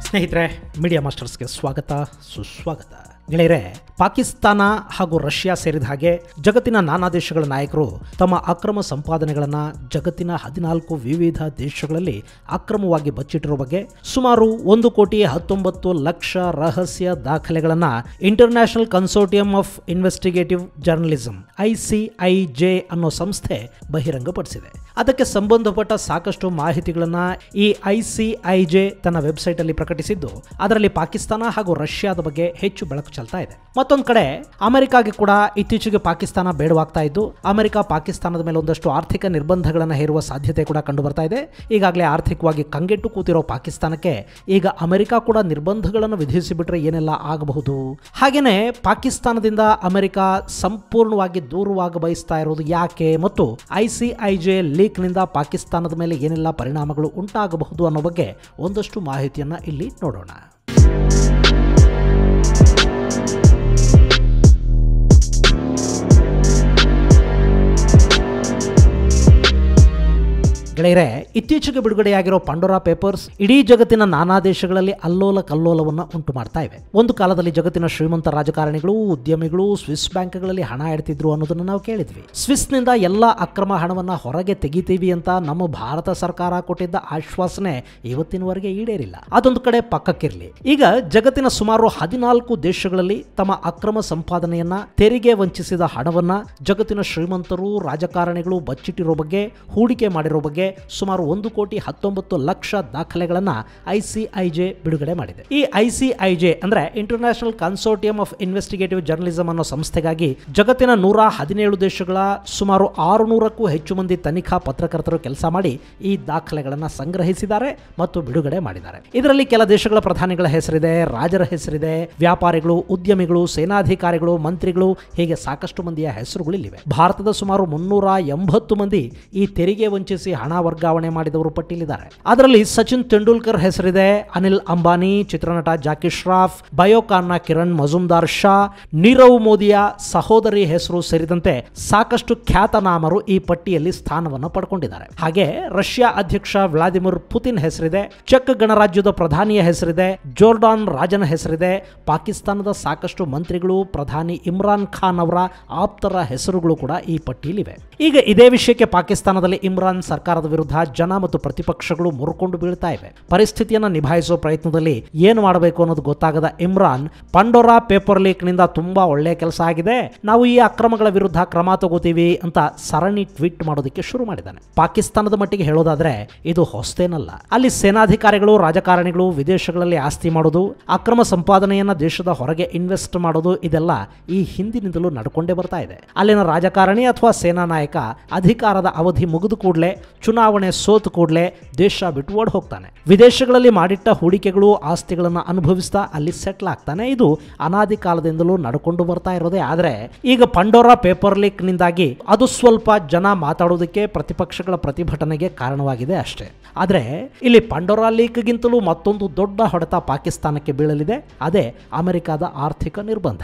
ಸ್ನೇಹಿತರೆ ಮೀಡಿಯಾ ಮಾಸ್ಟರ್ಸ್ಗೆ ಸ್ವಾಗತ ಸುಸ್ವಾಗತ ಗೆಳೆಯರೆ ಪಾಕಿಸ್ತಾನ ಹಾಗೂ ರಷ್ಯಾ ಸೇರಿದ ಹಾಗೆ ಜಗತ್ತಿನ ನಾನಾ ದೇಶಗಳ ನಾಯಕರು ತಮ್ಮ ಅಕ್ರಮ ಸಂಪಾದನೆಗಳನ್ನು ಜಗತ್ತಿನ ಹದಿನಾಲ್ಕು ವಿವಿಧ ದೇಶಗಳಲ್ಲಿ ಅಕ್ರಮವಾಗಿ ಬಚ್ಚಿಟ್ಟಿರೋ ಬಗ್ಗೆ ಸುಮಾರು ಒಂದು ಕೋಟಿ ಹತ್ತೊಂಬತ್ತು ಲಕ್ಷ ರಹಸ್ಯ ದಾಖಲೆಗಳನ್ನು international consortium of investigative journalism I C I J ಅನ್ನೋ ಸಂಸ್ಥೆ ಬಹಿರಂಗಪಡಿಸಿದೆ ಅದಕ್ಕೆ ಸಂಬಂಧಪಟ್ಟ ಸಾಕಷ್ಟು ಮಾಹಿತಿಗಳನ್ನು ಈ ಐ ಸಿ ಐ ಜೆ ತನ್ನ ವೆಬ್ಸೈಟಲ್ಲಿ ಪ್ರಕಟಿಸಿದ್ದು ಅದರಲ್ಲಿ ಪಾಕಿಸ್ತಾನ ಹಾಗೂ ರಷ್ಯಾದ ಬಗ್ಗೆ ಹೆಚ್ಚು ಬೆಳಕು ಚೆಲ್ತಾ ಇದೆ ಮತ್ತೊಂದು ಕಡೆ ಅಮೆರಿಕಾಗೆ ಕೂಡ ಇತ್ತೀಚೆಗೆ ಪಾಕಿಸ್ತಾನ ಬೇಡವಾಗ್ತಾ ಇದ್ದು ಅಮೆರಿಕ ಪಾಕಿಸ್ತಾನದ ಮೇಲೆ ಒಂದಷ್ಟು ಆರ್ಥಿಕ ನಿರ್ಬಂಧಗಳನ್ನು ಹೇರುವ ಸಾಧ್ಯತೆ ಕೂಡ ಕಂಡು ಬರ್ತಾ ಇದೆ ಈಗಾಗಲೇ ಆರ್ಥಿಕವಾಗಿ ಕಂಗೆಟ್ಟು ಕೂತಿರೋ ಪಾಕಿಸ್ತಾನಕ್ಕೆ ಈಗ ಅಮೆರಿಕ ಕೂಡ ನಿರ್ಬಂಧಗಳನ್ನು ವಿಧಿಸಿಬಿಟ್ರೆ ಏನೆಲ್ಲ ಆಗಬಹುದು ಹಾಗೇನೆ ಪಾಕಿಸ್ತಾನದಿಂದ ಅಮೆರಿಕ ಸಂಪೂರ್ಣವಾಗಿ ದೂರವಾಗ ಬಯಸ್ತಾ ಇರೋದು ಯಾಕೆ ಮತ್ತು ಐ ಸಿ ಐ ಜೆ ಲೀಕ್ನಿಂದ ಪಾಕಿಸ್ತಾನದ ಮೇಲೆ ಏನೆಲ್ಲ ಪರಿಣಾಮಗಳು ಉಂಟಾಗಬಹುದು ಅನ್ನೋ ಬಗ್ಗೆ ಒಂದಷ್ಟು ಮಾಹಿತಿಯನ್ನು ಇಲ್ಲಿ ನೋಡೋಣ ಗೆಳೆಯರೆ ಇತ್ತೀಚೆಗೆ ಬಿಡುಗಡೆಯಾಗಿರೋ ಪಂಡೋರಾ ಪೇಪರ್ಸ್ ಇಡೀ ಜಗತ್ತಿನ ನಾನಾ ದೇಶಗಳಲ್ಲಿ ಅಲ್ಲೋಲ ಕಲ್ಲೋಲವನ್ನು ಉಂಟು ಮಾಡ್ತಾ ಇವೆ ಒಂದು ಕಾಲದಲ್ಲಿ ಜಗತ್ತಿನ ಶ್ರೀಮಂತ ರಾಜಕಾರಣಿಗಳು ಉದ್ಯಮಿಗಳು ಸ್ವಿಸ್ ಬ್ಯಾಂಕ್ಗಳಲ್ಲಿ ಹಣ ಇಡ್ತಿದ್ರು ಅನ್ನೋದನ್ನು ನಾವು ಕೇಳಿದ್ವಿ ಸ್ವಿಸ್ನಿಂದ ಎಲ್ಲ ಅಕ್ರಮ ಹಣವನ್ನು ಹೊರಗೆ ತೆಗಿತೀವಿ ಅಂತ ನಮ್ಮ ಭಾರತ ಸರ್ಕಾರ ಕೊಟ್ಟಿದ್ದ ಆಶ್ವಾಸನೆ ಇವತ್ತಿನವರೆಗೆ ಈಡೇರಿಲ್ಲ ಅದೊಂದು ಕಡೆ ಪಕ್ಕಕ್ಕಿರಲಿ ಈಗ ಜಗತ್ತಿನ ಸುಮಾರು ಹದಿನಾಲ್ಕು ದೇಶಗಳಲ್ಲಿ ತಮ್ಮ ಅಕ್ರಮ ಸಂಪಾದನೆಯನ್ನ ತೆರಿಗೆ ವಂಚಿಸಿದ ಹಣವನ್ನ ಜಗತ್ತಿನ ಶ್ರೀಮಂತರು ರಾಜಕಾರಣಿಗಳು ಬಚ್ಚಿಟ್ಟಿರೋ ಬಗ್ಗೆ ಹೂಡಿಕೆ ಮಾಡಿರೋ ಬಗ್ಗೆ ಸುಮಾರು ಒಂದು ಕೋಟಿ ಹತ್ತೊಂಬತ್ತು ಲಕ್ಷ ದಾಖಲೆಗಳನ್ನ ಐಸಿಐಜೆ ಬಿಡುಗಡೆ ಮಾಡಿದೆ ಈ ಐಸಿಐಜೆ ಅಂದ್ರೆ international consortium of investigative journalism ಅನ್ನೋ ಸಂಸ್ಥೆಗಾಗಿ ಜಗತ್ತಿನ ನೂರ ಹದಿನೇಳು ದೇಶಗಳ ಸುಮಾರು ಆರುನೂರಕ್ಕೂ ಹೆಚ್ಚು ಮಂದಿ ತನಿಖಾ ಪತ್ರಕರ್ತರು ಕೆಲಸ ಮಾಡಿ ಈ ದಾಖಲೆಗಳನ್ನ ಸಂಗ್ರಹಿಸಿದ್ದಾರೆ ಮತ್ತು ಬಿಡುಗಡೆ ಮಾಡಿದ್ದಾರೆ ಇದರಲ್ಲಿ ಕೆಲ ದೇಶಗಳ ಪ್ರಧಾನಿಗಳ ಹೆಸರಿದೆ ರಾಜರ ಹೆಸರಿದೆ ವ್ಯಾಪಾರಿಗಳು ಉದ್ಯಮಿಗಳು ಸೇನಾಧಿಕಾರಿಗಳು ಮಂತ್ರಿಗಳು ಹೀಗೆ ಸಾಕಷ್ಟು ಮಂದಿಯ ಹೆಸರುಗಳು ಇಲ್ಲಿವೆ ಭಾರತದ ಸುಮಾರು ಮುನ್ನೂರ ಎಂಬತ್ತು ಮಂದಿ ಈ ತೆರಿಗೆ ವಂಚಿಸಿ ಹಣ ವರ್ಗಾವಣೆ ಮಾಡಿದವರು ಪಟ್ಟಿಯಲ್ಲಿದ್ದಾರೆ ಅದರಲ್ಲಿ ಸಚಿನ್ ತೆಂಡೂಲ್ಕರ್ ಹೆಸರಿದೆ ಅನಿಲ್ ಅಂಬಾನಿ ಚಿತ್ರನಟ ಜಾಕಿ ಶ್ರಾಫ್ ಬಯೋಕಾನ್ನ ಕಿರಣ್ ಮಜುಮ್ದಾರ್ ಶಾ ನೀರವ್ ಮೋದಿಯ ಸಹೋದರಿ ಹೆಸರು ಸೇರಿದಂತೆ ಸಾಕಷ್ಟು ಖ್ಯಾತನಾಮರು ಈ ಪಟ್ಟಿಯಲ್ಲಿ ಸ್ಥಾನವನ್ನು ಪಡ್ಕೊಂಡಿದ್ದಾರೆ ಹಾಗೆ ರಷ್ಯಾ ಅಧ್ಯಕ್ಷ ವ್ಲಾದಿಮಿರ್ ಪುತಿನ್ ಹೆಸರಿದೆ ಚೆಕ್ ಗಣರಾಜ್ಯದ ಪ್ರಧಾನಿಯ ಹೆಸರಿದೆ ಜೋರ್ಡಾನ್ ರಾಜನ ಹೆಸರಿದೆ ಪಾಕಿಸ್ತಾನದ ಸಾಕಷ್ಟು ಮಂತ್ರಿಗಳು ಪ್ರಧಾನಿ ಇಮ್ರಾನ್ ಖಾನ್ ಅವರ ಆಪ್ತರ ಹೆಸರುಗಳು ಕೂಡ ಈ ಪಟ್ಟಿಯಲ್ಲಿವೆ ಈಗ ಇದೇ ವಿಷಯಕ್ಕೆ ಪಾಕಿಸ್ತಾನದಲ್ಲಿ ಇಮ್ರಾನ್ ಸರ್ಕಾರದ ವಿರುದ್ಧ ಜನ ಮತ್ತು ಪ್ರತಿಪಕ್ಷಗಳು ಮುರುಕೊಂಡು ಬೀಳ್ತಾ ಇವೆ ಪರಿಸ್ಥಿತಿಯನ್ನು ನಿಭಾಯಿಸುವ ಪ್ರಯತ್ನದಲ್ಲಿ ಏನು ಮಾಡಬೇಕು ಅನ್ನೋದು ಗೊತ್ತಾಗದ ಇಮ್ರಾನ್ ಪಂಡೋರಾ ಪೇಪರ್ ಲೀಕ್ ನಿಂದ ತುಂಬಾ ಒಳ್ಳೆಯ ಕೆಲಸ ಆಗಿದೆ ನಾವು ಈ ಅಕ್ರಮಗಳ ವಿರುದ್ಧ ಕ್ರಮ ತಗೋತೀವಿ ಅಂತ ಸರಣಿ ಟ್ವೀಟ್ ಮಾಡೋದಕ್ಕೆ ಶುರು ಮಾಡಿದ್ದಾನೆ ಪಾಕಿಸ್ತಾನದ ಮಟ್ಟಿಗೆ ಹೇಳೋದಾದ್ರೆ ಇದು ಹೊಸತೇನಲ್ಲ ಅಲ್ಲಿ ಸೇನಾಧಿಕಾರಿಗಳು ರಾಜಕಾರಣಿಗಳು ವಿದೇಶಗಳಲ್ಲಿ ಆಸ್ತಿ ಮಾಡೋದು ಅಕ್ರಮ ಸಂಪಾದನೆಯನ್ನ ದೇಶದ ಹೊರಗೆ ಇನ್ವೆಸ್ಟ್ ಮಾಡೋದು ಇದೆಲ್ಲ ಈ ಹಿಂದಿನಿಂದಲೂ ನಡ್ಕೊಂಡೇ ಬರ್ತಾ ಇದೆ ಅಲ್ಲಿನ ರಾಜಕಾರಣಿ ಅಥವಾ ಸೇನಾ ನಾಯಕ ಅಧಿಕಾರದ ಅವಧಿ ಮುಗಿದು ಕೂಡಲೇ ಚುನಾವಣೆ ಸೋತು ಕೂಡಲೇ ದೇಶ ಬಿಟ್ಟು ಓಡ್ ಹೋಗ್ತಾನೆ ವಿದೇಶಗಳಲ್ಲಿ ಮಾಡಿಟ್ಟ ಹೂಡಿಕೆಗಳು ಆಸ್ತಿಗಳನ್ನು ಅನುಭವಿಸ್ತಾ ಅಲ್ಲಿ ಸೆಟ್ಲ್ ಆಗ್ತಾನೆ ಇದು ಅನಾದಿ ಕಾಲದಿಂದಲೂ ನಡ್ಕೊಂಡು ಬರ್ತಾ ಇರೋದೇ ಆದರೆ ಈಗ ಪಂಡೋರಾ ಪೇಪರ್ ಲೀಕ್ ನಿಂದಾಗಿ ಅದು ಸ್ವಲ್ಪ ಜನ ಮಾತಾಡೋದಕ್ಕೆ ಪ್ರತಿಪಕ್ಷಗಳ ಪ್ರತಿಭಟನೆಗೆ ಕಾರಣವಾಗಿದೆ ಅಷ್ಟೇ ಆದರೆ ಇಲ್ಲಿ ಪಂಡೋರಾ ಲೀಕ್ಗಿಂತಲೂ ಮತ್ತೊಂದು ದೊಡ್ಡ ಹೊಡೆತ ಪಾಕಿಸ್ತಾನಕ್ಕೆ ಬೀಳಲಿದೆ ಅದೇ ಅಮೆರಿಕದ ಆರ್ಥಿಕ ನಿರ್ಬಂಧ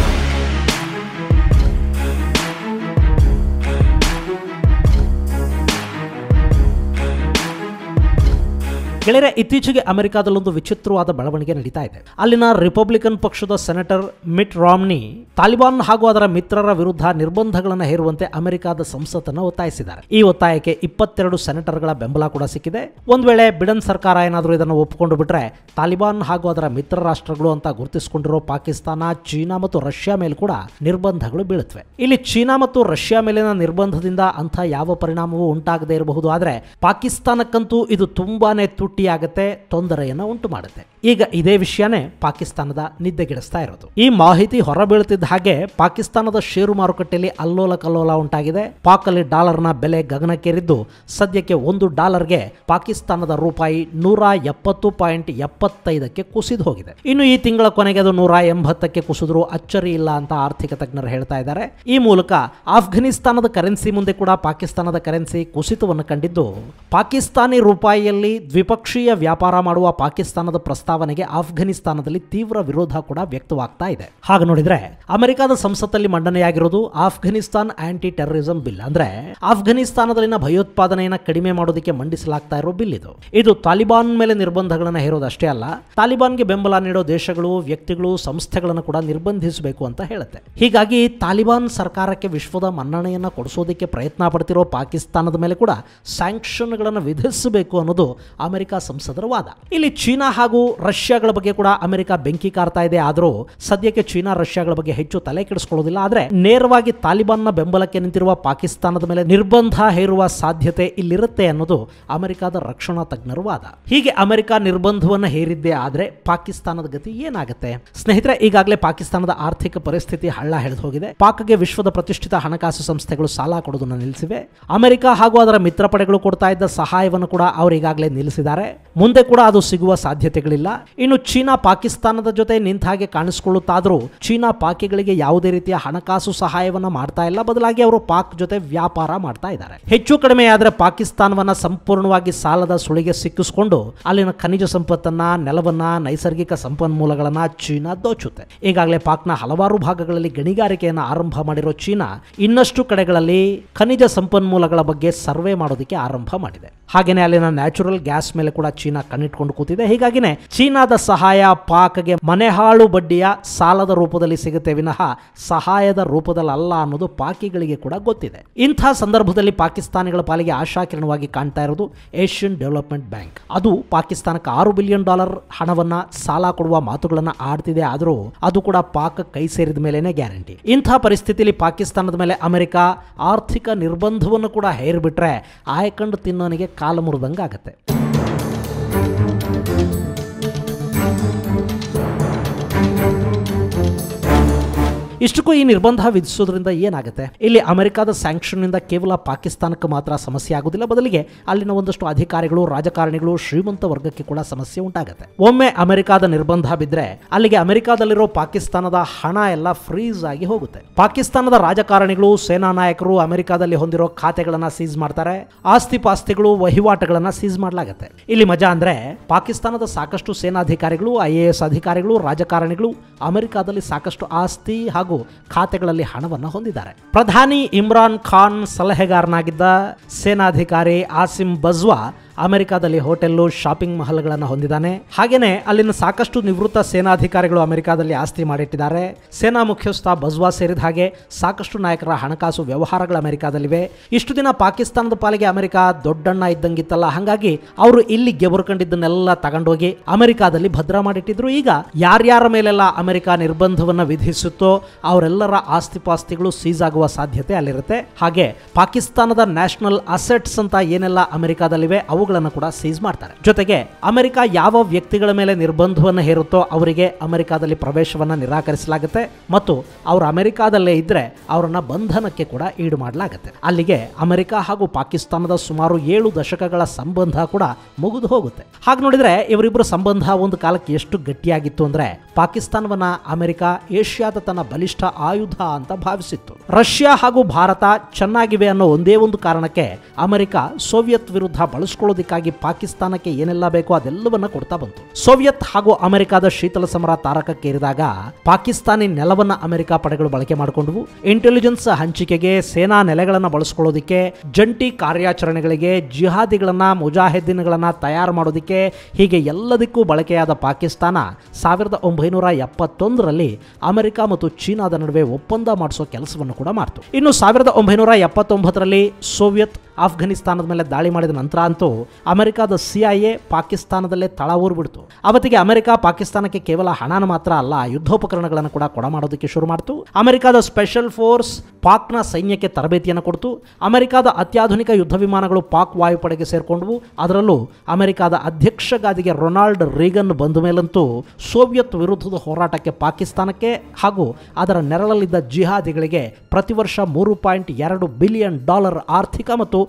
ಗೆಳೆಯರೆ ಇತ್ತೀಚೆಗೆ ಅಮೆರಿಕಾದಲ್ಲೊಂದು ವಿಚಿತ್ರವಾದ ಬೆಳವಣಿಗೆ ನಡೀತಾ ಇದೆ ಅಲ್ಲಿನ ರಿಪಬ್ಲಿಕನ್ ಪಕ್ಷದ ಸೆನೆಟರ್ ಮಿಟ್ ರಾಮ್ನಿ ತಾಲಿಬಾನ್ ಹಾಗೂ ಅದರ ಮಿತ್ರರ ವಿರುದ್ಧ ನಿರ್ಬಂಧಗಳನ್ನು ಹೇರುವಂತೆ ಅಮೆರಿಕದ ಸಂಸತ್ತನ್ನು ಒತ್ತಾಯಿಸಿದ್ದಾರೆ ಈ ಒತ್ತಾಯಕ್ಕೆ ಇಪ್ಪತ್ತೆರಡು ಸೆನೆಟರ್ಗಳ ಬೆಂಬಲ ಕೂಡ ಸಿಕ್ಕಿದೆ ಒಂದ್ ವೇಳೆ ಬಿಡನ್ ಸರ್ಕಾರ ಏನಾದರೂ ಇದನ್ನು ಒಪ್ಪಿಕೊಂಡು ಬಿಟ್ರೆ ತಾಲಿಬಾನ್ ಹಾಗೂ ಅದರ ಮಿತ್ರ ರಾಷ್ಟ್ರಗಳು ಅಂತ ಗುರುತಿಸಿಕೊಂಡಿರೋ ಪಾಕಿಸ್ತಾನ ಚೀನಾ ಮತ್ತು ರಷ್ಯಾ ಮೇಲೆ ಕೂಡ ನಿರ್ಬಂಧಗಳು ಬೀಳುತ್ತವೆ ಇಲ್ಲಿ ಚೀನಾ ಮತ್ತು ರಷ್ಯಾ ಮೇಲಿನ ನಿರ್ಬಂಧದಿಂದ ಅಂಥ ಯಾವ ಪರಿಣಾಮವೂ ಉಂಟಾಗದೇ ಇರಬಹುದು ಆದರೆ ಪಾಕಿಸ್ತಾನಕ್ಕಂತೂ ಇದು ತುಂಬಾನೇ ತುಟ್ಟಿಯಾಗತ್ತೆ ತೊಂದರೆಯನ್ನು ಉಂಟು ಮಾಡುತ್ತೆ ಈಗ ಇದೇ ವಿಷಯನೇ ಪಾಕಿಸ್ತಾನದ ನಿದ್ದೆಗೆಡಿಸ್ತಾ ಇರೋದು ಈ ಮಾಹಿತಿ ಹೊರಬೀಳುತ್ತಿದ್ದ ಹಾಗೆ ಪಾಕಿಸ್ತಾನದ ಷೇರು ಮಾರುಕಟ್ಟೆಯಲ್ಲಿ ಅಲ್ಲೋಲ ಕಲ್ಲೋಲ ಉಂಟಾಗಿದೆ ಪಾಕಲ್ಲಿ ಡಾಲರ್ನ ಬೆಲೆ ಗಗನಕ್ಕೇರಿದ್ದು ಸದ್ಯಕ್ಕೆ ಒಂದು ಡಾಲರ್ಗೆ ಪಾಕಿಸ್ತಾನದ ರೂಪಾಯಿ ನೂರ ಎಪ್ಪತ್ತು ಪಾಯಿಂಟ್ ಎಪ್ಪತ್ತೈದಕ್ಕೆ ಕುಸಿದು ಹೋಗಿದೆ ಇನ್ನು ಈ ತಿಂಗಳ ಕೊನೆಗೆ ಅದು ನೂರ ಎಂಬತ್ತಕ್ಕೆ ಕುಸಿದ್ರು ಅಚ್ಚರಿ ಇಲ್ಲ ಅಂತ ಆರ್ಥಿಕ ತಜ್ಞರು ಹೇಳ್ತಾ ಇದ್ದಾರೆ ಈ ಮೂಲಕ ಆಫ್ಘನಿಸ್ತಾನದ ಕರೆನ್ಸಿ ಮುಂದೆ ಕೂಡ ಪಾಕಿಸ್ತಾನದ ಕರೆನ್ಸಿ ಕುಸಿತವನ್ನು ಕಂಡಿದ್ದು ಪಾಕಿಸ್ತಾನಿ ರೂಪಾಯಿಯಲ್ಲಿ ದ್ವಿಪಕ್ಷ ದ್ವಿಪಕ್ಷೀಯ ವ್ಯಾಪಾರ ಮಾಡುವ ಪಾಕಿಸ್ತಾನದ ಪ್ರಸ್ತಾವನೆಗೆ ಆಫ್ಘನಿಸ್ತಾನದಲ್ಲಿ ತೀವ್ರ ವಿರೋಧ ಕೂಡ ವ್ಯಕ್ತವಾಗ್ತಾ ಇದೆ ಹಾಗೆ ನೋಡಿದ್ರೆ ಅಮೆರಿಕದ ಸಂಸತ್ತಲ್ಲಿ ಮಂಡನೆಯಾಗಿರೋದು ಆಫ್ಘನಿಸ್ತಾನ್ ಆಂಟಿ ಟೆರರಿಸಂ ಬಿಲ್ ಅಂದ್ರೆ ಆಫ್ಘನಿಸ್ತಾನದಲ್ಲಿನ ಭಯೋತ್ಪಾದನೆಯನ್ನ ಕಡಿಮೆ ಮಾಡೋದಕ್ಕೆ ಮಂಡಿಸಲಾಗ್ತಾ ಇರೋ ಬಿಲ್ ಇದು ಇದು ತಾಲಿಬಾನ್ ಮೇಲೆ ನಿರ್ಬಂಧಗಳನ್ನು ಹೇರೋದಷ್ಟೇ ಅಲ್ಲ ತಾಲಿಬಾನ್ಗೆ ಬೆಂಬಲ ನೀಡೋ ದೇಶಗಳು ವ್ಯಕ್ತಿಗಳು ಸಂಸ್ಥೆಗಳನ್ನು ಕೂಡ ನಿರ್ಬಂಧಿಸಬೇಕು ಅಂತ ಹೇಳುತ್ತೆ ಹೀಗಾಗಿ ತಾಲಿಬಾನ್ ಸರ್ಕಾರಕ್ಕೆ ವಿಶ್ವದ ಮನ್ನಣೆಯನ್ನ ಕೊಡಿಸೋದಕ್ಕೆ ಪ್ರಯತ್ನ ಪಡ್ತಿರೋ ಪಾಕಿಸ್ತಾನದ ಮೇಲೆ ಕೂಡ ಸ್ಯಾಂಕ್ಷನ್ಗಳನ್ನು ವಿಧಿಸಬೇಕು ಅನ್ನೋದು ಅಮೆರಿಕ ಸಂಸದರ ವಾದ ಇಲ್ಲಿ ಚೀನಾ ಹಾಗೂ ರಷ್ಯಾಗಳ ಬಗ್ಗೆ ಕೂಡ ಅಮೆರಿಕ ಬೆಂಕಿ ಕಾರ್ತಾ ಇದೆ ಆದರೂ ಸದ್ಯಕ್ಕೆ ಚೀನಾ ರಷ್ಯಾಗಳ ಬಗ್ಗೆ ಹೆಚ್ಚು ತಲೆ ಕೆಡಿಸ್ಕೊಳ್ಳೋದಿಲ್ಲ ಆದ್ರೆ ನೇರವಾಗಿ ತಾಲಿಬಾನ್ನ ಬೆಂಬಲಕ್ಕೆ ನಿಂತಿರುವ ಪಾಕಿಸ್ತಾನದ ಮೇಲೆ ನಿರ್ಬಂಧ ಹೇರುವ ಸಾಧ್ಯತೆ ಇಲ್ಲಿರುತ್ತೆ ಅನ್ನೋದು ಅಮೆರಿಕದ ರಕ್ಷಣಾ ತಜ್ಞರ ವಾದ ಹೀಗೆ ಅಮೆರಿಕ ನಿರ್ಬಂಧವನ್ನು ಹೇರಿದ್ದೇ ಆದ್ರೆ ಪಾಕಿಸ್ತಾನದ ಗತಿ ಏನಾಗುತ್ತೆ ಸ್ನೇಹಿತರೆ ಈಗಾಗಲೇ ಪಾಕಿಸ್ತಾನದ ಆರ್ಥಿಕ ಪರಿಸ್ಥಿತಿ ಹಳ್ಳ ಹಿಡಿದು ಹೋಗಿದೆ ಪಾಕ್ಗೆ ವಿಶ್ವದ ಪ್ರತಿಷ್ಠಿತ ಹಣಕಾಸು ಸಂಸ್ಥೆಗಳು ಸಾಲ ಕೊಡೋದನ್ನು ನಿಲ್ಲಿಸಿವೆ ಅಮೆರಿಕ ಹಾಗೂ ಅದರ ಮಿತ್ರ ಪಡೆಗಳು ಕೊಡ್ತಾ ಇದ್ದ ಸಹಾಯವನ್ನು ಕೂಡ ಅವರು ಈಗಾಗಲೇ ನಿಲ್ಲಿಸಿದ್ದಾರೆ ಮುಂದೆ ಕೂಡ ಅದು ಸಿಗುವ ಸಾಧ್ಯತೆಗಳಿಲ್ಲ ಇನ್ನು ಚೀನಾ ಪಾಕಿಸ್ತಾನದ ಜೊತೆ ನಿಂತ ಹಾಗೆ ಕಾಣಿಸಿಕೊಳ್ಳುತ್ತಾದರೂ ಚೀನಾ ಪಾಕಿಗಳಿಗೆ ಯಾವುದೇ ರೀತಿಯ ಹಣಕಾಸು ಸಹಾಯವನ್ನ ಮಾಡ್ತಾ ಇಲ್ಲ ಬದಲಾಗಿ ಅವರು ಪಾಕ್ ಜೊತೆ ವ್ಯಾಪಾರ ಮಾಡ್ತಾ ಇದ್ದಾರೆ ಹೆಚ್ಚು ಕಡಿಮೆ ಆದರೆ ಪಾಕಿಸ್ತಾನವನ್ನ ಸಂಪೂರ್ಣವಾಗಿ ಸಾಲದ ಸುಳಿಗೆ ಸಿಕ್ಕಿಸಿಕೊಂಡು ಅಲ್ಲಿನ ಖನಿಜ ಸಂಪತ್ತನ್ನ ನೆಲವನ್ನ ನೈಸರ್ಗಿಕ ಸಂಪನ್ಮೂಲಗಳನ್ನ ಚೀನಾ ದೋಚುತ್ತೆ ಈಗಾಗಲೇ ಪಾಕ್ನ ಹಲವಾರು ಭಾಗಗಳಲ್ಲಿ ಗಣಿಗಾರಿಕೆಯನ್ನು ಆರಂಭ ಮಾಡಿರೋ ಚೀನಾ ಇನ್ನಷ್ಟು ಕಡೆಗಳಲ್ಲಿ ಖನಿಜ ಸಂಪನ್ಮೂಲಗಳ ಬಗ್ಗೆ ಸರ್ವೆ ಮಾಡೋದಕ್ಕೆ ಆರಂಭ ಮಾಡಿದೆ ಹಾಗೇನೆ ಅಲ್ಲಿನ ನ್ಯಾಚುರಲ್ ಗ್ಯಾಸ್ ಮೇಲೆ ಕೂಡ ಚೀನಾ ಕಣ್ಣಿಟ್ಕೊಂಡು ಕೂತಿದೆ ಹೀಗಾಗಿನೇ ಚೀನಾದ ಸಹಾಯ ಪಾಕ್ಗೆ ಮನೆಹಾಳು ಬಡ್ಡಿಯ ಸಾಲದ ರೂಪದಲ್ಲಿ ಸಿಗುತ್ತೆ ವಿನಃ ಸಹಾಯದ ರೂಪದಲ್ಲಿ ಅಲ್ಲ ಅನ್ನೋದು ಪಾಕಿಗಳಿಗೆ ಕೂಡ ಗೊತ್ತಿದೆ ಇಂಥ ಸಂದರ್ಭದಲ್ಲಿ ಪಾಕಿಸ್ತಾನಿಗಳ ಪಾಲಿಗೆ ಆಶಾಕಿರಣವಾಗಿ ಕಾಣ್ತಾ ಇರೋದು ಏಷ್ಯನ್ ಡೆವಲಪ್ಮೆಂಟ್ ಬ್ಯಾಂಕ್ ಅದು ಪಾಕಿಸ್ತಾನಕ್ಕೆ ಆರು ಬಿಲಿಯನ್ ಡಾಲರ್ ಹಣವನ್ನ ಸಾಲ ಕೊಡುವ ಮಾತುಗಳನ್ನ ಆಡ್ತಿದೆ ಆದರೂ ಅದು ಕೂಡ ಪಾಕ್ ಕೈ ಸೇರಿದ ಮೇಲೇನೆ ಗ್ಯಾರಂಟಿ ಇಂಥ ಪರಿಸ್ಥಿತಿಯಲ್ಲಿ ಪಾಕಿಸ್ತಾನದ ಮೇಲೆ ಅಮೆರಿಕ ಆರ್ಥಿಕ ನಿರ್ಬಂಧವನ್ನು ಕೂಡ ಹೇರ್ಬಿಟ್ರೆ ಆಯ್ಕೊಂಡು ತಿನ್ನೋನಿಗೆ ಕಾಲು ಮುರಿದಂಗಾಗತ್ತೆ ಇಷ್ಟಕ್ಕೂ ಈ ನಿರ್ಬಂಧ ವಿಧಿಸೋದ್ರಿಂದ ಏನಾಗುತ್ತೆ ಇಲ್ಲಿ ಅಮೆರಿಕದ ಸ್ಯಾಂಕ್ಷನ್ ನಿಂದ ಕೇವಲ ಪಾಕಿಸ್ತಾನಕ್ಕೆ ಮಾತ್ರ ಸಮಸ್ಯೆ ಆಗುದಿಲ್ಲ ಬದಲಿಗೆ ಅಲ್ಲಿನ ಒಂದಷ್ಟು ಅಧಿಕಾರಿಗಳು ರಾಜಕಾರಣಿಗಳು ಶ್ರೀಮಂತ ವರ್ಗಕ್ಕೆ ಕೂಡ ಸಮಸ್ಯೆ ಉಂಟಾಗುತ್ತೆ ಒಮ್ಮೆ ಅಮೆರಿಕದ ನಿರ್ಬಂಧ ಬಿದ್ದರೆ ಅಲ್ಲಿಗೆ ಅಮೆರಿಕಾದಲ್ಲಿರೋ ಪಾಕಿಸ್ತಾನದ ಹಣ ಎಲ್ಲ ಫ್ರೀಸ್ ಆಗಿ ಹೋಗುತ್ತೆ ಪಾಕಿಸ್ತಾನದ ರಾಜಕಾರಣಿಗಳು ಸೇನಾ ನಾಯಕರು ಅಮೆರಿಕಾದಲ್ಲಿ ಹೊಂದಿರೋ ಖಾತೆಗಳನ್ನ ಸೀಸ್ ಮಾಡ್ತಾರೆ ಆಸ್ತಿ ಪಾಸ್ತಿಗಳು ವಹಿವಾಟುಗಳನ್ನ ಸೀಸ್ ಮಾಡಲಾಗುತ್ತೆ ಇಲ್ಲಿ ಮಜಾ ಅಂದ್ರೆ ಪಾಕಿಸ್ತಾನದ ಸಾಕಷ್ಟು ಸೇನಾಧಿಕಾರಿಗಳು ಐ ಎ ಎಸ್ ಅಧಿಕಾರಿಗಳು ರಾಜಕಾರಣಿಗಳು ಅಮೆರಿಕಾದಲ್ಲಿ ಸಾಕಷ್ಟು ಆಸ್ತಿ ಹಾಗೂ ಖಾತೆಗಳಲ್ಲಿ ಹಣವನ್ನು ಹೊಂದಿದ್ದಾರೆ ಪ್ರಧಾನಿ ಇಮ್ರಾನ್ ಖಾನ್ ಸಲಹೆಗಾರನಾಗಿದ್ದ ಸೇನಾಧಿಕಾರಿ ಆಸಿಮ್ ಬಜ್ವಾ ಅಮೆರಿಕಾದಲ್ಲಿ ಹೋಟೆಲ್ಲು ಶಾಪಿಂಗ್ ಮಹಲ್ಗಳನ್ನು ಹೊಂದಿದ್ದಾನೆ ಹಾಗೇನೆ ಅಲ್ಲಿನ ಸಾಕಷ್ಟು ನಿವೃತ್ತ ಸೇನಾಧಿಕಾರಿಗಳು ಅಮೆರಿಕಾದಲ್ಲಿ ಆಸ್ತಿ ಮಾಡಿಟ್ಟಿದ್ದಾರೆ ಸೇನಾ ಮುಖ್ಯಸ್ಥ ಬಜ್ವಾ ಸೇರಿದ ಹಾಗೆ ಸಾಕಷ್ಟು ನಾಯಕರ ಹಣಕಾಸು ವ್ಯವಹಾರಗಳು ಅಮೆರಿಕಾದಲ್ಲಿವೆ ಇಷ್ಟು ದಿನ ಪಾಕಿಸ್ತಾನದ ಪಾಲಿಗೆ ಅಮೆರಿಕ ದೊಡ್ಡಣ್ಣ ಇದ್ದಂಗಿತ್ತಲ್ಲ ಹಾಗಾಗಿ ಅವರು ಇಲ್ಲಿ ಗೆಬರ್ಕೊಂಡಿದ್ದನ್ನೆಲ್ಲ ತಗೊಂಡೋಗಿ ಅಮೆರಿಕಾದಲ್ಲಿ ಭದ್ರ ಮಾಡಿಟ್ಟಿದ್ರು ಈಗ ಯಾರ್ಯಾರ ಮೇಲೆಲ್ಲ ಅಮೆರಿಕ ನಿರ್ಬಂಧವನ್ನ ವಿಧಿಸುತ್ತೋ ಅವರೆಲ್ಲರ ಆಸ್ತಿ ಪಾಸ್ತಿಗಳು ಸೀಸ್ ಆಗುವ ಸಾಧ್ಯತೆ ಅಲ್ಲಿರುತ್ತೆ ಹಾಗೆ ಪಾಕಿಸ್ತಾನದ ನ್ಯಾಷನಲ್ ಅಸೆಟ್ಸ್ ಅಂತ ಏನೆಲ್ಲ ಅಮೆರಿಕಾದಲ್ಲಿವೆ ಅವುಗಳನ್ನು ಕೂಡ ಸೀಸ್ ಮಾಡ್ತಾರೆ ಜೊತೆಗೆ ಅಮೆರಿಕ ಯಾವ ವ್ಯಕ್ತಿಗಳ ಮೇಲೆ ನಿರ್ಬಂಧವನ್ನು ಹೇರುತ್ತೋ ಅವರಿಗೆ ಅಮೆರಿಕಾದಲ್ಲಿ ಪ್ರವೇಶವನ್ನ ನಿರಾಕರಿಸಲಾಗುತ್ತೆ ಮತ್ತು ಅವರು ಅಮೆರಿಕಾದಲ್ಲೇ ಇದ್ರೆ ಅವರನ್ನ ಬಂಧನಕ್ಕೆ ಕೂಡ ಈಡು ಮಾಡಲಾಗುತ್ತೆ ಅಲ್ಲಿಗೆ ಅಮೆರಿಕ ಹಾಗೂ ಪಾಕಿಸ್ತಾನದ ಸುಮಾರು ಏಳು ದಶಕಗಳ ಸಂಬಂಧ ಕೂಡ ಮುಗಿದು ಹೋಗುತ್ತೆ ಹಾಗೆ ನೋಡಿದ್ರೆ ಇವರಿಬ್ಬರ ಸಂಬಂಧ ಒಂದು ಕಾಲಕ್ಕೆ ಎಷ್ಟು ಗಟ್ಟಿಯಾಗಿತ್ತು ಅಂದ್ರೆ ಪಾಕಿಸ್ತಾನವನ್ನ ಅಮೆರಿಕ ಏಷ್ಯಾದ ತನ್ನ ಬಲಿಷ್ಠ ಆಯುಧ ಅಂತ ಭಾವಿಸಿತ್ತು ರಷ್ಯಾ ಹಾಗೂ ಭಾರತ ಚೆನ್ನಾಗಿವೆ ಅನ್ನೋ ಒಂದೇ ಒಂದು ಕಾರಣಕ್ಕೆ ಅಮೆರಿಕ ಸೋವಿಯತ್ ವಿರುದ್ಧ ಬಳಸ್ಕೊಳ್ಳೋದಕ್ಕಾಗಿ ಪಾಕಿಸ್ತಾನಕ್ಕೆ ಏನೆಲ್ಲ ಬೇಕೋ ಅದೆಲ್ಲವನ್ನ ಕೊಡ್ತಾ ಬಂತು ಸೋವಿಯತ್ ಹಾಗೂ ಅಮೆರಿಕದ ಶೀತಲ ಸಮರ ತಾರಕಕ್ಕೇರಿದಾಗ ಪಾಕಿಸ್ತಾನಿ ನೆಲವನ್ನ ಅಮೆರಿಕ ಪಡೆಗಳು ಬಳಕೆ ಮಾಡಿಕೊಂಡವು ಇಂಟೆಲಿಜೆನ್ಸ್ ಹಂಚಿಕೆಗೆ ಸೇನಾ ನೆಲೆಗಳನ್ನು ಬಳಸ್ಕೊಳ್ಳೋದಿಕ್ಕೆ ಜಂಟಿ ಕಾರ್ಯಾಚರಣೆಗಳಿಗೆ ಜಿಹಾದಿಗಳನ್ನ ಮುಜಾಹಿದ್ದೀನ್ಗಳನ್ನ ತಯಾರು ಮಾಡೋದಕ್ಕೆ ಹೀಗೆ ಎಲ್ಲದಕ್ಕೂ ಬಳಕೆಯಾದ ಪಾಕಿಸ್ತಾನ ಸಾವಿರದ ಒಂಬೈನೂರ ಎಪ್ಪತ್ತೊಂದರಲ್ಲಿ ಅಮೆರಿಕ ಮತ್ತು ಚೀನಾದ ನಡುವೆ ಒಪ್ಪಂದ ಮಾಡಿಸೋ ಕೆಲಸವನ್ನು ಕೂಡ ಮಾಡ್ತು ಇನ್ನು ಸಾವಿರದ ಒಂಬೈನೂರ ಎಪ್ಪತ್ತೊಂಬತ್ತರಲ್ಲಿ ಸೋವಿಯತ್ ಆಫ್ಘನಿಸ್ತಾನದ ಮೇಲೆ ದಾಳಿ ಮಾಡಿದ ನಂತರ ಅಂತೂ ಅಮೆರಿಕದ ಸಿಐಎ ಪಾಕಿಸ್ತಾನದಲ್ಲೇ ತಳ ಊರ್ಬಿಡ್ತು ಅವತ್ತಿಗೆ ಅಮೆರಿಕ ಪಾಕಿಸ್ತಾನಕ್ಕೆ ಕೇವಲ ಹಣನ ಮಾತ್ರ ಅಲ್ಲ ಯುದ್ಧೋಪಕರಣಗಳನ್ನು ಕೂಡ ಕೊಡ ಮಾಡೋದಕ್ಕೆ ಶುರು ಮಾಡ್ತು ಅಮೆರಿಕದ ಸ್ಪೆಷಲ್ ಫೋರ್ಸ್ ಪಾಕ್ನ ಸೈನ್ಯಕ್ಕೆ ತರಬೇತಿಯನ್ನು ಕೊಡ್ತು ಅಮೆರಿಕದ ಅತ್ಯಾಧುನಿಕ ಯುದ್ಧ ವಿಮಾನಗಳು ಪಾಕ್ ವಾಯುಪಡೆಗೆ ಸೇರ್ಕೊಂಡ್ವು ಅದರಲ್ಲೂ ಅಮೆರಿಕದ ಅಧ್ಯಕ್ಷ ಗಾದಿಗೆ ರೊನಾಲ್ಡ್ ರೀಗನ್ ಬಂದ ಮೇಲಂತೂ ಸೋವಿಯತ್ ವಿರುದ್ಧದ ಹೋರಾಟಕ್ಕೆ ಪಾಕಿಸ್ತಾನಕ್ಕೆ ಹಾಗೂ ಅದರ ನೆರಳಲ್ಲಿದ್ದ ಜಿಹಾದಿಗಳಿಗೆ ಪ್ರತಿ ವರ್ಷ ಮೂರು ಪಾಯಿಂಟ್ ಎರಡು ಬಿಲಿಯನ್ ಡಾಲರ್ ಆರ್ಥಿಕ ಮತ್ತು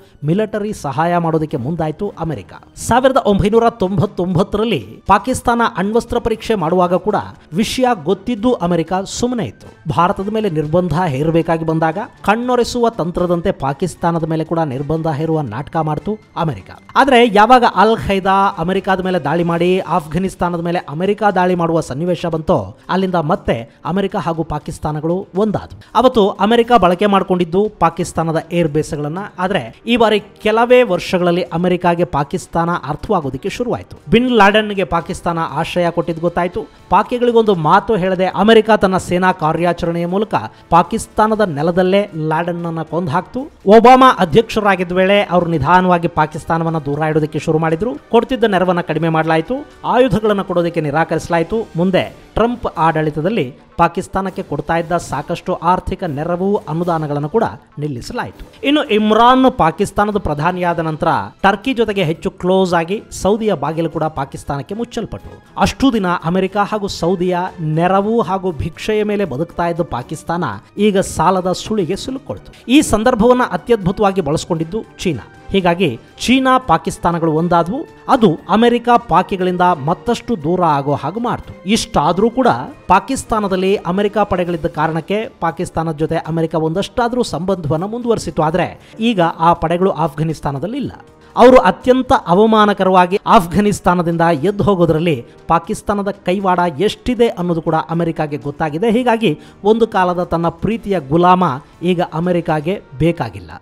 ಮಿಲಿಟರಿ ಸಹಾಯ ಮಾಡೋದಕ್ಕೆ ಮುಂದಾಯಿತು ಅಮೆರಿಕ ಸಾವಿರದ ಒಂಬೈನೂರ ತೊಂಬತ್ತೊಂಬತ್ತರಲ್ಲಿ ಪಾಕಿಸ್ತಾನ ಅಣ್ವಸ್ತ್ರ ಪರೀಕ್ಷೆ ಮಾಡುವಾಗ ಕೂಡ ವಿಷಯ ಗೊತ್ತಿದ್ದು ಅಮೆರಿಕ ಸುಮ್ಮನೆ ಇತ್ತು ಭಾರತದ ಮೇಲೆ ನಿರ್ಬಂಧ ಹೇರಬೇಕಾಗಿ ಬಂದಾಗ ಕಣ್ಣೊರೆಸುವ ತಂತ್ರದಂತೆ ಪಾಕಿಸ್ತಾನದ ಮೇಲೆ ಕೂಡ ನಿರ್ಬಂಧ ಹೇರುವ ನಾಟಕ ಮಾಡ್ತು ಅಮೆರಿಕ ಆದರೆ ಯಾವಾಗ ಅಲ್ ಖೈದಾ ಅಮೆರಿಕಾದ ಮೇಲೆ ದಾಳಿ ಮಾಡಿ ಆಫ್ಘನಿಸ್ತಾನದ ಮೇಲೆ ಅಮೆರಿಕ ದಾಳಿ ಮಾಡುವ ಸನ್ನಿವೇಶ ಬಂತೋ ಅಲ್ಲಿಂದ ಮತ್ತೆ ಅಮೆರಿಕ ಹಾಗೂ ಪಾಕಿಸ್ತಾನಗಳು ಒಂದಾದವು ಅವತ್ತು ಅಮೆರಿಕ ಬಳಕೆ ಮಾಡಿಕೊಂಡಿದ್ದು ಪಾಕಿಸ್ತಾನದ ಏರ್ ಬೇಸ್ಗಳನ್ನ ಆದರೆ ಈ ಬಾರಿ ಕೆಲವೇ ವರ್ಷಗಳಲ್ಲಿ ಅಮೆರಿಕಾಗೆ ಪಾಕಿಸ್ತಾನ ಅರ್ಥವಾಗೋದಕ್ಕೆ ಶುರುವಾಯಿತು ಬಿನ್ ಲಾಡೆನ್ಗೆ ಪಾಕಿಸ್ತಾನ ಆಶ್ರಯ ಕೊಟ್ಟಿದ್ದು ಗೊತ್ತಾಯಿತು ಪಾಕಿಗಳಿಗೊಂದು ಮಾತು ಹೇಳದೆ ಅಮೆರಿಕ ತನ್ನ ಸೇನಾ ಕಾರ್ಯಾಚರಣೆಯ ಮೂಲಕ ಪಾಕಿಸ್ತಾನದ ನೆಲದಲ್ಲೇ ಲಾಡೆನ್ ಅನ್ನ ಕೊಂದು ಹಾಕ್ತು ಒಬಾಮಾ ಅಧ್ಯಕ್ಷರಾಗಿದ್ದ ವೇಳೆ ಅವರು ನಿಧಾನವಾಗಿ ಪಾಕಿಸ್ತಾನವನ್ನ ದೂರ ಇಡೋದಕ್ಕೆ ಶುರು ಮಾಡಿದ್ರು ಕೊಡ್ತಿದ್ದ ನೆರವನ್ನ ಕಡಿಮೆ ಮಾಡಲಾಯಿತು ಆಯುಧಗಳನ್ನು ಕೊಡೋದಕ್ಕೆ ನಿರಾಕರಿಸಲಾಯಿತು ಮುಂದೆ ಟ್ರಂಪ್ ಆಡಳಿತದಲ್ಲಿ ಪಾಕಿಸ್ತಾನಕ್ಕೆ ಕೊಡ್ತಾ ಇದ್ದ ಸಾಕಷ್ಟು ಆರ್ಥಿಕ ನೆರವು ಅನುದಾನಗಳನ್ನು ಕೂಡ ನಿಲ್ಲಿಸಲಾಯಿತು ಇನ್ನು ಇಮ್ರಾನ್ ಪಾಕಿಸ್ತಾನದ ಪ್ರಧಾನಿಯಾದ ನಂತರ ಟರ್ಕಿ ಜೊತೆಗೆ ಹೆಚ್ಚು ಕ್ಲೋಸ್ ಆಗಿ ಸೌದಿಯ ಬಾಗಿಲು ಕೂಡ ಪಾಕಿಸ್ತಾನಕ್ಕೆ ಮುಚ್ಚಲ್ಪಟ್ಟು ಅಷ್ಟು ದಿನ ಅಮೆರಿಕ ಹಾಗೂ ಸೌದಿಯ ನೆರವು ಹಾಗೂ ಭಿಕ್ಷೆಯ ಮೇಲೆ ಬದುಕ್ತಾ ಇದ್ದ ಪಾಕಿಸ್ತಾನ ಈಗ ಸಾಲದ ಸುಳಿಗೆ ಸಿಲುಕೊಳ್ತು ಈ ಸಂದರ್ಭವನ್ನು ಅತ್ಯದ್ಭುತವಾಗಿ ಬಳಸಿಕೊಂಡಿದ್ದು ಚೀನಾ ಹೀಗಾಗಿ ಚೀನಾ ಪಾಕಿಸ್ತಾನಗಳು ಒಂದಾದವು ಅದು ಅಮೆರಿಕ ಪಾಕಿಗಳಿಂದ ಮತ್ತಷ್ಟು ದೂರ ಆಗೋ ಹಾಗೆ ಮಾಡ್ತು ಇಷ್ಟಾದರೂ ಕೂಡ ಪಾಕಿಸ್ತಾನದಲ್ಲಿ ಅಮೆರಿಕ ಪಡೆಗಳಿದ್ದ ಕಾರಣಕ್ಕೆ ಪಾಕಿಸ್ತಾನದ ಜೊತೆ ಅಮೆರಿಕ ಒಂದಷ್ಟಾದರೂ ಸಂಬಂಧವನ್ನು ಮುಂದುವರಿಸಿತು ಆದರೆ ಈಗ ಆ ಪಡೆಗಳು ಆಫ್ಘನಿಸ್ತಾನದಲ್ಲಿ ಇಲ್ಲ ಅವರು ಅತ್ಯಂತ ಅವಮಾನಕರವಾಗಿ ಆಫ್ಘನಿಸ್ತಾನದಿಂದ ಎದ್ದು ಹೋಗೋದರಲ್ಲಿ ಪಾಕಿಸ್ತಾನದ ಕೈವಾಡ ಎಷ್ಟಿದೆ ಅನ್ನೋದು ಕೂಡ ಅಮೆರಿಕಾಗೆ ಗೊತ್ತಾಗಿದೆ ಹೀಗಾಗಿ ಒಂದು ಕಾಲದ ತನ್ನ ಪ್ರೀತಿಯ ಗುಲಾಮ ಈಗ ಅಮೆರಿಕಾಗೆ ಬೇಕಾಗಿಲ್ಲ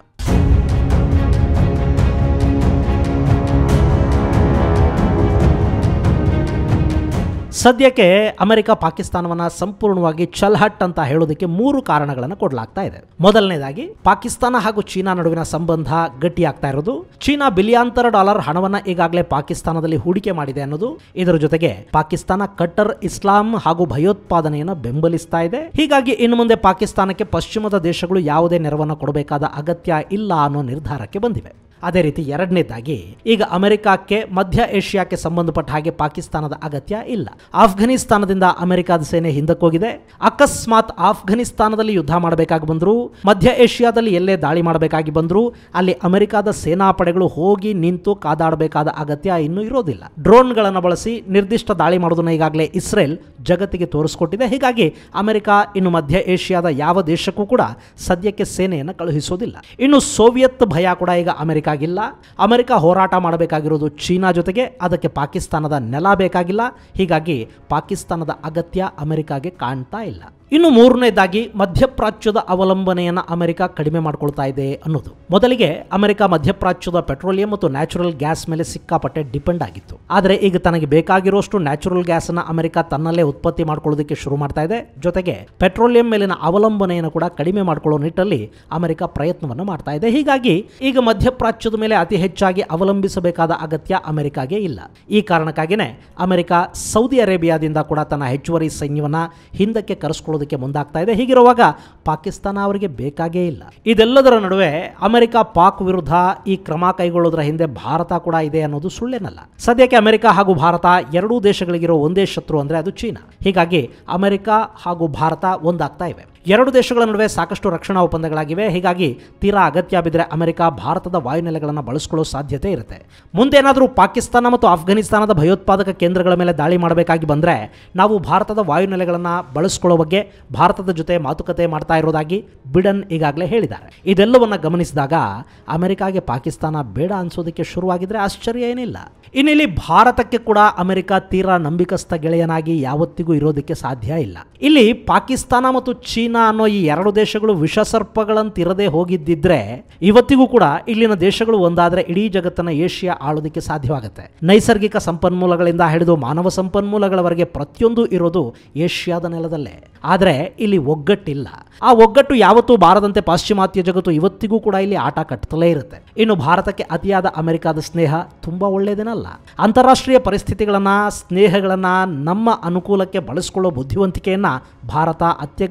ಸದ್ಯಕ್ಕೆ ಅಮೆರಿಕ ಪಾಕಿಸ್ತಾನವನ್ನ ಸಂಪೂರ್ಣವಾಗಿ ಚಲ್ಹಟ್ ಅಂತ ಹೇಳೋದಕ್ಕೆ ಮೂರು ಕಾರಣಗಳನ್ನು ಕೊಡಲಾಗ್ತಾ ಇದೆ ಮೊದಲನೇದಾಗಿ ಪಾಕಿಸ್ತಾನ ಹಾಗೂ ಚೀನಾ ನಡುವಿನ ಸಂಬಂಧ ಗಟ್ಟಿಯಾಗ್ತಾ ಇರೋದು ಚೀನಾ ಬಿಲಿಯಾಂತರ ಡಾಲರ್ ಹಣವನ್ನ ಈಗಾಗಲೇ ಪಾಕಿಸ್ತಾನದಲ್ಲಿ ಹೂಡಿಕೆ ಮಾಡಿದೆ ಅನ್ನೋದು ಇದರ ಜೊತೆಗೆ ಪಾಕಿಸ್ತಾನ ಕಟ್ಟರ್ ಇಸ್ಲಾಂ ಹಾಗೂ ಭಯೋತ್ಪಾದನೆಯನ್ನು ಬೆಂಬಲಿಸ್ತಾ ಇದೆ ಹೀಗಾಗಿ ಇನ್ನು ಮುಂದೆ ಪಾಕಿಸ್ತಾನಕ್ಕೆ ಪಶ್ಚಿಮದ ದೇಶಗಳು ಯಾವುದೇ ನೆರವನ್ನು ಕೊಡಬೇಕಾದ ಅಗತ್ಯ ಇಲ್ಲ ಅನ್ನೋ ನಿರ್ಧಾರಕ್ಕೆ ಬಂದಿವೆ ಅದೇ ರೀತಿ ಎರಡನೇದಾಗಿ ಈಗ ಅಮೆರಿಕಕ್ಕೆ ಮಧ್ಯ ಏಷ್ಯಾಕ್ಕೆ ಸಂಬಂಧಪಟ್ಟ ಹಾಗೆ ಪಾಕಿಸ್ತಾನದ ಅಗತ್ಯ ಇಲ್ಲ ಆಫ್ಘನಿಸ್ತಾನದಿಂದ ಅಮೆರಿಕದ ಸೇನೆ ಹಿಂದಕ್ಕೋಗಿದೆ ಅಕಸ್ಮಾತ್ ಆಫ್ಘನಿಸ್ತಾನದಲ್ಲಿ ಯುದ್ಧ ಮಾಡಬೇಕಾಗಿ ಬಂದ್ರು ಮಧ್ಯ ಏಷ್ಯಾದಲ್ಲಿ ಎಲ್ಲೇ ದಾಳಿ ಮಾಡಬೇಕಾಗಿ ಬಂದ್ರು ಅಲ್ಲಿ ಅಮೆರಿಕದ ಸೇನಾ ಪಡೆಗಳು ಹೋಗಿ ನಿಂತು ಕಾದಾಡಬೇಕಾದ ಅಗತ್ಯ ಇನ್ನೂ ಇರೋದಿಲ್ಲ ಡ್ರೋನ್ಗಳನ್ನು ಬಳಸಿ ನಿರ್ದಿಷ್ಟ ದಾಳಿ ಮಾಡೋದನ್ನ ಈಗಾಗಲೇ ಇಸ್ರೇಲ್ ಜಗತ್ತಿಗೆ ತೋರಿಸ್ಕೊಟ್ಟಿದೆ ಹೀಗಾಗಿ ಅಮೆರಿಕ ಇನ್ನು ಮಧ್ಯ ಏಷ್ಯಾದ ಯಾವ ದೇಶಕ್ಕೂ ಕೂಡ ಸದ್ಯಕ್ಕೆ ಸೇನೆಯನ್ನು ಕಳುಹಿಸೋದಿಲ್ಲ ಇನ್ನು ಸೋವಿಯತ್ ಭಯ ಕೂಡ ಈಗ ಅಮೆರಿಕಾಗಿಲ್ಲ ಅಮೆರಿಕ ಹೋರಾಟ ಮಾಡಬೇಕಾಗಿರೋದು ಚೀನಾ ಜೊತೆಗೆ ಅದಕ್ಕೆ ಪಾಕಿಸ್ತಾನದ ನೆಲ ಬೇಕಾಗಿಲ್ಲ ಹೀಗಾಗಿ ಪಾಕಿಸ್ತಾನದ ಅಗತ್ಯ ಅಮೆರಿಕಾಗೆ ಕಾಣ್ತಾ ಇಲ್ಲ ಇನ್ನು ಮೂರನೇದಾಗಿ ಮಧ್ಯಪ್ರಾಚ್ಯದ ಅವಲಂಬನೆಯನ್ನು ಅಮೆರಿಕ ಕಡಿಮೆ ಮಾಡ್ಕೊಳ್ತಾ ಇದೆ ಅನ್ನೋದು ಮೊದಲಿಗೆ ಅಮೆರಿಕ ಮಧ್ಯಪ್ರಾಚ್ಯದ ಪೆಟ್ರೋಲಿಯಂ ಮತ್ತು ನ್ಯಾಚುರಲ್ ಗ್ಯಾಸ್ ಮೇಲೆ ಸಿಕ್ಕಾಪಟ್ಟೆ ಡಿಪೆಂಡ್ ಆಗಿತ್ತು ಆದರೆ ಈಗ ತನಗೆ ಬೇಕಾಗಿರೋಷ್ಟು ನ್ಯಾಚುರಲ್ ಗ್ಯಾಸ್ ಅನ್ನ ಅಮೆರಿಕ ತನ್ನಲ್ಲೇ ಉತ್ಪತ್ತಿ ಮಾಡ್ಕೊಳ್ಳೋದಕ್ಕೆ ಶುರು ಮಾಡ್ತಾ ಇದೆ ಜೊತೆಗೆ ಪೆಟ್ರೋಲಿಯಂ ಮೇಲಿನ ಅವಲಂಬನೆಯನ್ನು ಕೂಡ ಕಡಿಮೆ ಮಾಡ್ಕೊಳ್ಳೋ ನಿಟ್ಟಲ್ಲಿ ಅಮೆರಿಕ ಪ್ರಯತ್ನವನ್ನು ಮಾಡ್ತಾ ಇದೆ ಹೀಗಾಗಿ ಈಗ ಮಧ್ಯಪ್ರಾಚ್ಯದ ಮೇಲೆ ಅತಿ ಹೆಚ್ಚಾಗಿ ಅವಲಂಬಿಸಬೇಕಾದ ಅಗತ್ಯ ಅಮೆರಿಕಾಗೆ ಇಲ್ಲ ಈ ಕಾರಣಕ್ಕಾಗಿಯೇ ಅಮೆರಿಕ ಸೌದಿ ಅರೇಬಿಯಾದಿಂದ ಕೂಡ ತನ್ನ ಹೆಚ್ಚುವರಿ ಸೈನ್ಯವನ್ನ ಹಿಂದಕ್ಕೆ ಕರೆಸ್ಕೊಳ್ಳೋದಕ್ಕೆ ಮುಂದಾಗ್ತಾ ಇದೆ ಹೀಗಿರುವಾಗ ಪಾಕಿಸ್ತಾನ ಅವರಿಗೆ ಬೇಕಾಗೇ ಇಲ್ಲ ಇದೆಲ್ಲದರ ನಡುವೆ ಅಮೆರಿಕ ಪಾಕ್ ವಿರುದ್ಧ ಈ ಕ್ರಮ ಕೈಗೊಳ್ಳೋದ್ರ ಹಿಂದೆ ಭಾರತ ಕೂಡ ಇದೆ ಅನ್ನೋದು ಸುಳ್ಳೇನಲ್ಲ ಸದ್ಯಕ್ಕೆ ಅಮೆರಿಕ ಹಾಗೂ ಭಾರತ ಎರಡೂ ದೇಶಗಳಿಗಿರೋ ಒಂದೇ ಶತ್ರು ಅಂದ್ರೆ ಅದು ಚೀನಾ ಹೀಗಾಗಿ ಅಮೆರಿಕ ಹಾಗೂ ಭಾರತ ಒಂದಾಗ್ತಾ ಇವೆ ಎರಡು ದೇಶಗಳ ನಡುವೆ ಸಾಕಷ್ಟು ರಕ್ಷಣಾ ಒಪ್ಪಂದಗಳಾಗಿವೆ ಹೀಗಾಗಿ ತೀರಾ ಅಗತ್ಯ ಬಿದ್ದರೆ ಅಮೆರಿಕ ಭಾರತದ ವಾಯುನೆಲೆಗಳನ್ನು ಬಳಸಿಕೊಳ್ಳೋ ಸಾಧ್ಯತೆ ಇರುತ್ತೆ ಮುಂದೇನಾದರೂ ಪಾಕಿಸ್ತಾನ ಮತ್ತು ಆಫ್ಘನಿಸ್ತಾನದ ಭಯೋತ್ಪಾದಕ ಕೇಂದ್ರಗಳ ಮೇಲೆ ದಾಳಿ ಮಾಡಬೇಕಾಗಿ ಬಂದರೆ ನಾವು ಭಾರತದ ವಾಯುನೆಲೆಗಳನ್ನು ಬಳಸಿಕೊಳ್ಳೋ ಬಗ್ಗೆ ಭಾರತದ ಜೊತೆ ಮಾತುಕತೆ ಮಾಡ್ತಾ ಇರೋದಾಗಿ ಬಿಡನ್ ಈಗಾಗಲೇ ಹೇಳಿದ್ದಾರೆ ಇದೆಲ್ಲವನ್ನ ಗಮನಿಸಿದಾಗ ಅಮೆರಿಕಾಗೆ ಪಾಕಿಸ್ತಾನ ಬೇಡ ಅನ್ಸೋದಕ್ಕೆ ಶುರುವಾಗಿದ್ರೆ ಆಶ್ಚರ್ಯ ಏನಿಲ್ಲ ಇನ್ನಿಲ್ಲಿ ಭಾರತಕ್ಕೆ ಕೂಡ ಅಮೆರಿಕ ತೀರಾ ನಂಬಿಕಸ್ಥ ಗೆಳೆಯನಾಗಿ ಯಾವತ್ತಿಗೂ ಇರೋದಕ್ಕೆ ಸಾಧ್ಯ ಇಲ್ಲ ಇಲ್ಲಿ ಪಾಕಿಸ್ತಾನ ಮತ್ತು ಚೀನಾ ಅನ್ನೋ ಈ ಎರಡು ದೇಶಗಳು ವಿಷಸರ್ಪಗಳಂತಿರದೆ ಹೋಗಿದ್ದಿದ್ರೆ ಇವತ್ತಿಗೂ ಕೂಡ ಇಲ್ಲಿನ ದೇಶಗಳು ಒಂದಾದ್ರೆ ಇಡೀ ಜಗತ್ತನ್ನ ಏಷ್ಯಾ ಆಳೋದಕ್ಕೆ ಸಾಧ್ಯವಾಗುತ್ತೆ ನೈಸರ್ಗಿಕ ಸಂಪನ್ಮೂಲಗಳಿಂದ ಹಿಡಿದು ಮಾನವ ಸಂಪನ್ಮೂಲಗಳವರೆಗೆ ಪ್ರತಿಯೊಂದು ಇರೋದು ಏಷ್ಯಾದ ನೆಲದಲ್ಲೇ ಆದರೆ ಇಲ್ಲಿ ಒಗ್ಗಟ್ಟಿಲ್ಲ ಆ ಒಗ್ಗಟ್ಟು ಯಾವತ್ತೂ ಬಾರದಂತೆ ಪಾಶ್ಚಿಮಾತ್ಯ ಜಗತ್ತು ಇವತ್ತಿಗೂ ಕೂಡ ಇಲ್ಲಿ ಆಟ ಕಟ್ತಲೇ ಇರುತ್ತೆ ಇನ್ನು ಭಾರತಕ್ಕೆ ಅತಿಯಾದ ಅಮೆರಿಕದ ಸ್ನೇಹ ತುಂಬಾ ಒಳ್ಳೆಯದೇನಲ್ಲ ಅಂತಾರಾಷ್ಟ್ರೀಯ ಪರಿಸ್ಥಿತಿಗಳನ್ನ ಸ್ನೇಹಗಳನ್ನ ನಮ್ಮ ಅನುಕೂಲಕ್ಕೆ ಬಳಸಿಕೊಳ್ಳೋ ಬುದ್ಧಿವಂತಿಕೆಯನ್ನ ಭಾರತ ಅತ್ಯಗತ್ಯವಾಗಿ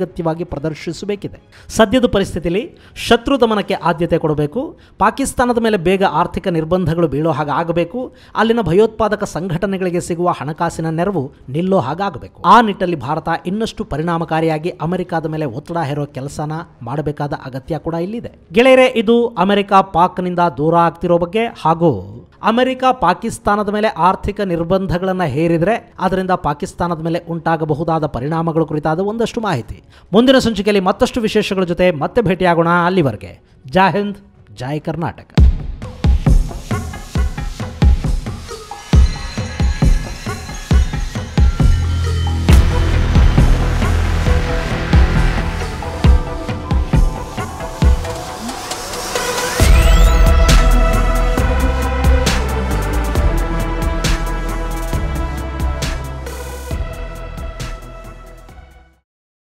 ಪ್ರದರ್ಶಿಸಬೇಕಿದೆ ಸದ್ಯದ ಪರಿಸ್ಥಿತಿಯಲ್ಲಿ ಶತ್ರು ದಮನಕ್ಕೆ ಆದ್ಯತೆ ಕೊಡಬೇಕು ಪಾಕಿಸ್ತಾನದ ಮೇಲೆ ಬೇಗ ಆರ್ಥಿಕ ನಿರ್ಬಂಧಗಳು ಬೀಳೋ ಹಾಗೆ ಆಗಬೇಕು ಅಲ್ಲಿನ ಭಯೋತ್ಪಾದಕ ಸಂಘಟನೆಗಳಿಗೆ ಸಿಗುವ ಹಣಕಾಸಿನ ನೆರವು ನಿಲ್ಲೋ ಹಾಗಾಗಬೇಕು ಆ ನಿಟ್ಟಲ್ಲಿ ಭಾರತ ಇನ್ನಷ್ಟು ಪರಿಣಾಮಕಾರಿಯಾಗಿ ಅಮೆರಿಕಾದ ಮೇಲೆ ಒತ್ತಡ ಹೇರೋ ಕೆಲಸನ ಮಾಡಬೇಕಾದ ಅಗತ್ಯ ಕೂಡ ಇಲ್ಲಿದೆ ಗೆಳೆಯರೆ ಇದು ಅಮೆರಿಕ ಪಾಕ್ನಿಂದ ದೂರ ಆಗ್ತಿರೋ ಬಗ್ಗೆ ಹಾಗೂ ಅಮೆರಿಕ ಪಾಕಿಸ್ತಾನದ ಮೇಲೆ ಆರ್ಥಿಕ ನಿರ್ಬಂಧಗಳನ್ನು ಹೇರಿದರೆ ಅದರಿಂದ ಪಾಕಿಸ್ತಾನದ ಮೇಲೆ ಉಂಟಾಗಬಹುದಾದ ಪರಿಣಾಮಗಳ ಕುರಿತಾದ ಒಂದಷ್ಟು ಮಾಹಿತಿ ಮುಂದಿನ ಸಂಚಿಕೆಯಲ್ಲಿ ಮತ್ತಷ್ಟು ವಿಶೇಷಗಳ ಜೊತೆ ಮತ್ತೆ ಭೇಟಿಯಾಗೋಣ ಅಲ್ಲಿವರೆಗೆ ಜೈ ಹಿಂದ್ ಜೈ ಕರ್ನಾಟಕ